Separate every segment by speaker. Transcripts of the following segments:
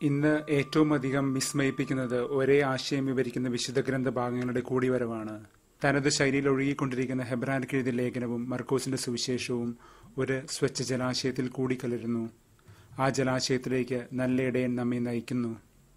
Speaker 1: ഇന്ന് ഏറ്റവും അധികം വിസ്മയിപ്പിക്കുന്നത് ഒരേ ആശയം വിവരിക്കുന്ന വിശുദ്ധ ഗ്രന്ഥ ഭാഗങ്ങളുടെ കൂടിവരവാണ് തനത് ശൈലിയിൽ ഒഴുകിക്കൊണ്ടിരിക്കുന്ന ഹെബ്രാൻക്ക് എഴുതിയ ലേഖനവും മർക്കോസിന്റെ സുവിശേഷവും ഒരു സ്വച്ഛ ജലാശയത്തിൽ കൂടിക്കലരുന്നു ആ ജലാശയത്തിലേക്ക് നല്ല ഇടയൻ നമ്മെ നയിക്കുന്നു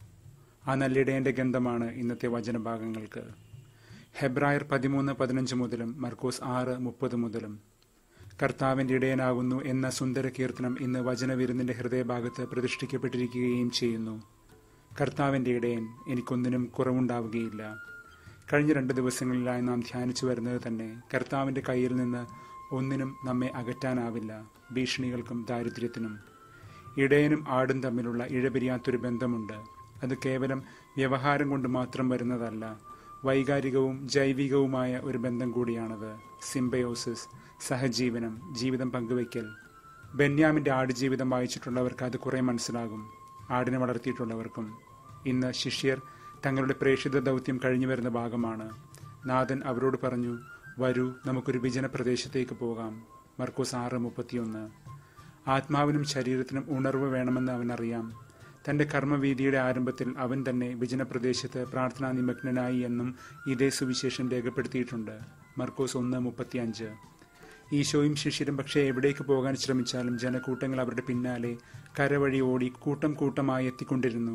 Speaker 1: ആ നല്ല ഇടയന്റെ ഗന്ധമാണ് ഇന്നത്തെ വചനഭാഗങ്ങൾക്ക് ഹെബ്രായർ പതിമൂന്ന് പതിനഞ്ച് മുതലും മർക്കോസ് ആറ് മുപ്പത് മുതലും കർത്താവിന്റെ ഇടയനാകുന്നു എന്ന സുന്ദര കീർത്തനം ഇന്ന് വചനവിരുന്നിന്റെ ഹൃദയഭാഗത്ത് പ്രതിഷ്ഠിക്കപ്പെട്ടിരിക്കുകയും ചെയ്യുന്നു കർത്താവിന്റെ ഇടയൻ എനിക്കൊന്നിനും കുറവുണ്ടാവുകയില്ല കഴിഞ്ഞ രണ്ട് ദിവസങ്ങളിലായി നാം ധ്യാനിച്ചു വരുന്നത് തന്നെ കർത്താവിന്റെ കയ്യിൽ നിന്ന് ഒന്നിനും നമ്മെ അകറ്റാനാവില്ല ഭീഷണികൾക്കും ദാരിദ്ര്യത്തിനും ഇടയനും ആടും തമ്മിലുള്ള ഇഴപിരിയാത്തൊരു ബന്ധമുണ്ട് അത് കേവലം വ്യവഹാരം കൊണ്ട് മാത്രം വരുന്നതല്ല വൈകാരികവും ജൈവികവുമായ ഒരു ബന്ധം കൂടിയാണത് സിംബയോസിസ് സഹജീവനം ജീവിതം പങ്കുവയ്ക്കൽ ബെന്യാമിന്റെ ആടുജീവിതം വായിച്ചിട്ടുള്ളവർക്ക് അത് കുറെ മനസ്സിലാകും ആടിനെ വളർത്തിയിട്ടുള്ളവർക്കും ഇന്ന് ശിഷ്യർ തങ്ങളുടെ പ്രേക്ഷിത ദൗത്യം കഴിഞ്ഞു വരുന്ന ഭാഗമാണ് നാഥൻ അവരോട് പറഞ്ഞു വരൂ നമുക്കൊരു വിജന പ്രദേശത്തേക്ക് പോകാം മർക്കോസ് ആറ് മുപ്പത്തിയൊന്ന് ആത്മാവിനും ശരീരത്തിനും ഉണർവ് വേണമെന്ന് അവനറിയാം തന്റെ കർമ്മവീതിയുടെ ആരംഭത്തിൽ അവൻ തന്നെ വിജനപ്രദേശത്ത് പ്രാർത്ഥനാ നിമഗ്നനായി എന്നും ഇതേ സുവിശേഷം രേഖപ്പെടുത്തിയിട്ടുണ്ട് മർക്കോസ് ഒന്ന് മുപ്പത്തിയഞ്ച് ഈശോയും ശിഷ്യരും പക്ഷേ എവിടേക്ക് പോകാൻ ശ്രമിച്ചാലും ജനക്കൂട്ടങ്ങൾ അവരുടെ പിന്നാലെ കരവഴി ഓടി കൂട്ടം കൂട്ടമായി എത്തിക്കൊണ്ടിരുന്നു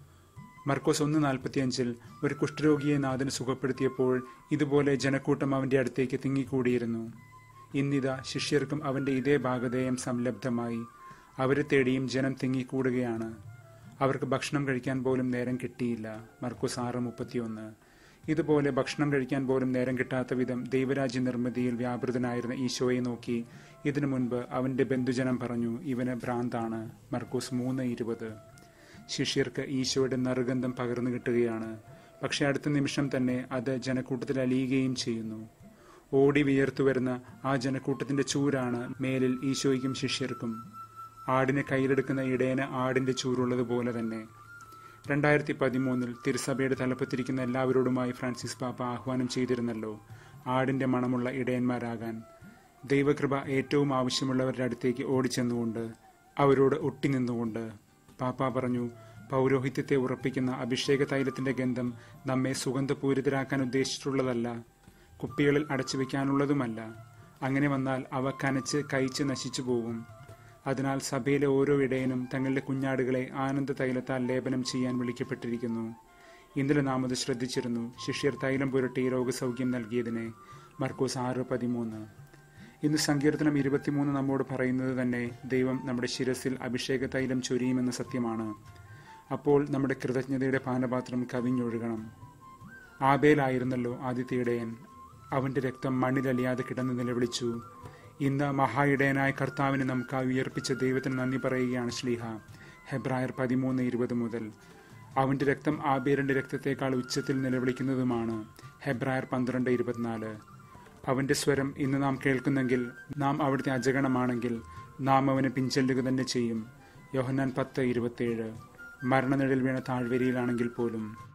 Speaker 1: മർക്കോസ് ഒന്ന് നാൽപ്പത്തിയഞ്ചിൽ ഒരു കുഷ്ഠരോഗിയെ നാഥന് സുഖപ്പെടുത്തിയപ്പോൾ ഇതുപോലെ ജനക്കൂട്ടം അവന്റെ അടുത്തേക്ക് തിങ്ങിക്കൂടിയിരുന്നു ഇന്നിതാ ശിഷ്യർക്കും അവന്റെ ഇതേ ഭാഗധേയം സംലബ്ധമായി അവരെ തേടിയും ജനം തിങ്ങിക്കൂടുകയാണ് അവർക്ക് ഭക്ഷണം കഴിക്കാൻ പോലും നേരം കിട്ടിയില്ല മർക്കോസ് ആറ് മുപ്പത്തിയൊന്ന് ഇതുപോലെ ഭക്ഷണം കഴിക്കാൻ പോലും നേരം കിട്ടാത്ത വിധം ദൈവരാജ്യ നിർമ്മിതിയിൽ വ്യാപൃതനായിരുന്ന ഈശോയെ നോക്കി ഇതിനു മുൻപ് അവന്റെ ബന്ധുജനം പറഞ്ഞു ഇവന് ഭ്രാന്താണ് മർക്കോസ് മൂന്ന് ഇരുപത് ശിഷ്യർക്ക് ഈശോയുടെ നറുഗന്ധം പകർന്നു കിട്ടുകയാണ് പക്ഷെ അടുത്ത നിമിഷം തന്നെ അത് ജനക്കൂട്ടത്തിൽ അലിയുകയും ചെയ്യുന്നു ഓടി വിയർത്തു വരുന്ന ആ ജനക്കൂട്ടത്തിന്റെ ചൂരാണ് മേലിൽ ഈശോയ്ക്കും ശിഷ്യർക്കും ആടിനെ കയ്യിലെടുക്കുന്ന ഇടയന് ആടിന്റെ ചൂരുള്ളതുപോലെ തന്നെ രണ്ടായിരത്തി പതിമൂന്നിൽ തിരുസഭയുടെ തലപ്പത്തിരിക്കുന്ന എല്ലാവരോടുമായി ഫ്രാൻസിസ് പാപ്പ ആഹ്വാനം ചെയ്തിരുന്നല്ലോ ആടിന്റെ മണമുള്ള ഇടയന്മാരാകാൻ ദൈവകൃപ ഏറ്റവും ആവശ്യമുള്ളവരുടെ അടുത്തേക്ക് ഓടിച്ചെന്നുകൊണ്ട് അവരോട് ഒട്ടിനിന്നുകൊണ്ട് പാപ്പ പറഞ്ഞു പൗരോഹിത്യത്തെ ഉറപ്പിക്കുന്ന അഭിഷേക തൈലത്തിന്റെ ഗന്ധം നമ്മെ സുഗന്ധപൂരിതരാക്കാൻ ഉദ്ദേശിച്ചിട്ടുള്ളതല്ല കുപ്പികളിൽ അടച്ചു വെക്കാനുള്ളതുമല്ല അങ്ങനെ വന്നാൽ അവ കനച്ച് കഴിച്ച് നശിച്ചു പോകും അതിനാൽ സഭയിലെ ഓരോ ഇടയനും തങ്ങളുടെ കുഞ്ഞാടുകളെ ആനന്ദ തൈലത്താൽ ലേപനം ചെയ്യാൻ വിളിക്കപ്പെട്ടിരിക്കുന്നു ഇന്നലെ നാം അത് ശ്രദ്ധിച്ചിരുന്നു ശിഷ്യർ തൈലം പുരട്ടി രോഗസൗഖ്യം നൽകിയതിനെ മർക്കോസ് ആറ് പതിമൂന്ന് ഇന്ന് സങ്കീർത്തനം ഇരുപത്തിമൂന്ന് നമ്മോട് പറയുന്നത് തന്നെ ദൈവം നമ്മുടെ ശിരസിൽ അഭിഷേക തൈലം ചൊരിയുമെന്ന സത്യമാണ് അപ്പോൾ നമ്മുടെ കൃതജ്ഞതയുടെ പാനപാത്രം കവിഞ്ഞൊഴുകണം ആബേലായിരുന്നല്ലോ ആദ്യത്തെ ഇടയൻ അവന്റെ രക്തം മണ്ണിലലിയാതെ കിടന്ന് നിലവിളിച്ചു ഇന്ന് മഹാ ഇടയനായ കർത്താവിനെ നമുക്ക് ഉയർപ്പിച്ച ദൈവത്തിന് നന്ദി പറയുകയാണ് ശ്ലീഹ ഹെബ്രായർ പതിമൂന്ന് ഇരുപത് മുതൽ അവന്റെ രക്തം ആബേലിന്റെ രക്തത്തെക്കാൾ ഉച്ചത്തിൽ നിലവിളിക്കുന്നതുമാണ് ഹെബ്രായർ പന്ത്രണ്ട് ഇരുപത്തിനാല് അവന്റെ സ്വരം ഇന്ന് നാം കേൾക്കുന്നെങ്കിൽ നാം അവിടുത്തെ അജഗണമാണെങ്കിൽ നാം അവനെ പിഞ്ചെല്ലുക തന്നെ ചെയ്യും യോഹന്നാൻ പത്ത് ഇരുപത്തിയേഴ് മരണനിഴൽ വീണ താഴ്വരയിലാണെങ്കിൽ പോലും